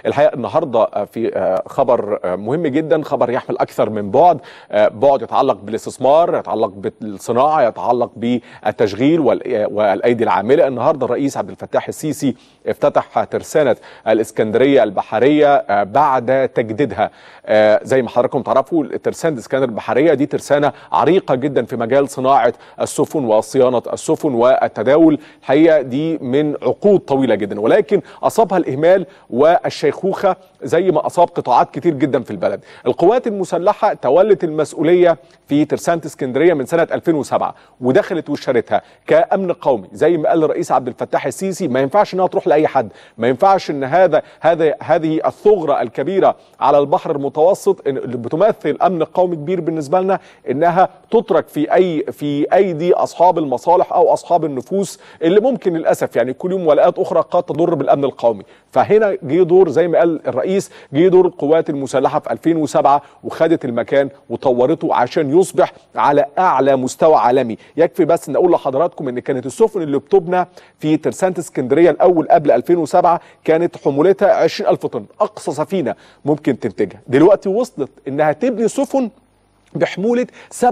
الحقيقه النهارده في خبر مهم جدا خبر يحمل اكثر من بعد بعد يتعلق بالاستثمار يتعلق بالصناعه يتعلق بالتشغيل والايدي العامله النهارده الرئيس عبد الفتاح السيسي افتتح ترسانه الاسكندريه البحريه بعد تجديدها زي ما حضراتكم تعرفوا ترسانه الاسكندريه البحريه دي ترسانه عريقه جدا في مجال صناعه السفن وصيانه السفن والتداول الحقيقه دي من عقود طويله جدا ولكن اصابها الاهمال والشيخوخه زي ما اصاب قطاعات كتير جدا في البلد القوات المسلحه تولت المسؤوليه في ترسانه اسكندريه من سنه 2007 ودخلت واشترتها كامن قومي زي ما قال الرئيس عبد الفتاح السيسي ما ينفعش انها تروح لاي حد ما ينفعش ان هذا هذا هذه الثغره الكبيره على البحر المتوسط اللي بتمثل امن قومي كبير بالنسبه لنا انها تترك في اي في ايدي اصحاب المصالح او اصحاب النفوس اللي ممكن للاسف يعني كل يوم ولاءات اخرى قد تضر بالامن القومي فهنا جه دور زي ما قال الرئيس جه دور القوات المسلحه في 2007 وخدت المكان وطورته عشان يصبح على اعلى مستوى عالمي يكفي بس ان اقول لحضراتكم ان كانت السفن اللي بتبنى في ترسانه اسكندريه الاول قبل 2007 كانت حمولتها 20000 طن اقصى سفينه ممكن تنتجها دلوقتي وصلت انها تبني سفن بحمولة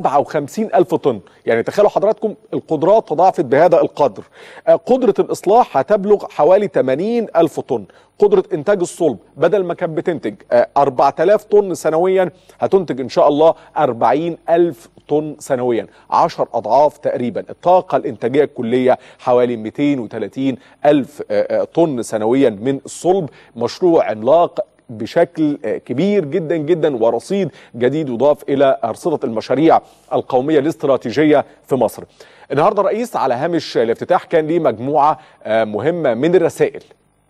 57 ألف طن يعني تخيلوا حضراتكم القدرات تضاعفت بهذا القدر قدرة الإصلاح هتبلغ حوالي 80 ألف طن قدرة إنتاج الصلب بدل ما كانت بتنتج 4000 طن سنويا هتنتج إن شاء الله 40 ألف طن سنويا 10 أضعاف تقريبا الطاقة الإنتاجية الكلية حوالي 230 ألف طن سنويا من الصلب مشروع عملاق بشكل كبير جدا جدا ورصيد جديد يضاف الى ارصده المشاريع القوميه الاستراتيجيه في مصر. النهارده الرئيس على هامش الافتتاح كان ليه مجموعه مهمه من الرسائل.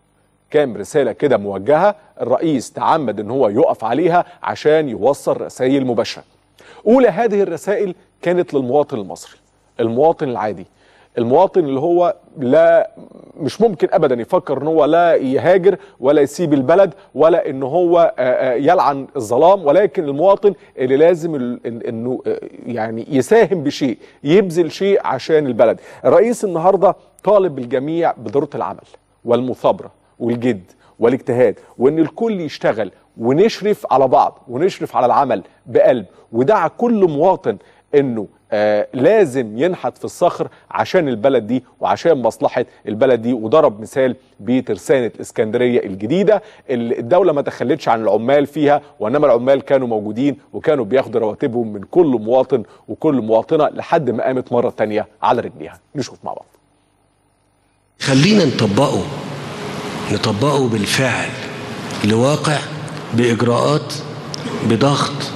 كام رساله كده موجهه الرئيس تعمد ان هو يقف عليها عشان يوصل رسائل مباشره. اولى هذه الرسائل كانت للمواطن المصري، المواطن العادي. المواطن اللي هو لا مش ممكن ابدا يفكر ان هو لا يهاجر ولا يسيب البلد ولا ان هو يلعن الظلام ولكن المواطن اللي لازم انه يعني يساهم بشيء يبذل شيء عشان البلد الرئيس النهارده طالب الجميع بضروره العمل والمثابره والجد والاجتهاد وان الكل يشتغل ونشرف على بعض ونشرف على العمل بقلب ودعا كل مواطن انه آه لازم ينحت في الصخر عشان البلد دي وعشان مصلحة البلد دي وضرب مثال بترسانة اسكندرية الجديدة اللي الدولة ما تخلتش عن العمال فيها وإنما العمال كانوا موجودين وكانوا بياخدوا رواتبهم من كل مواطن وكل مواطنة لحد ما قامت مرة تانية على رجليها نشوف مع بعض خلينا نطبقه نطبقه بالفعل لواقع بإجراءات بضغط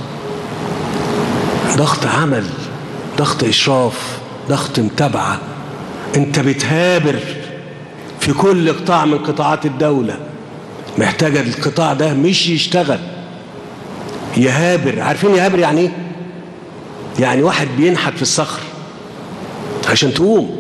ضغط عمل ضغط إشراف ضغط متابعة أنت بتهابر في كل قطاع من قطاعات الدولة محتاجة القطاع ده مش يشتغل يهابر عارفين يهابر يعني ايه؟ يعني واحد بينحت في الصخر عشان تقوم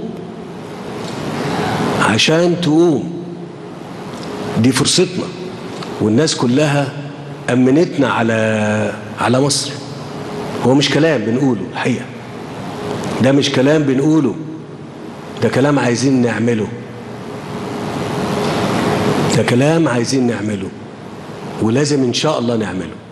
عشان تقوم دي فرصتنا والناس كلها أمنتنا على على مصر هو مش كلام بنقوله الحقيقة ده مش كلام بنقوله ده كلام عايزين نعمله ده كلام عايزين نعمله ولازم ان شاء الله نعمله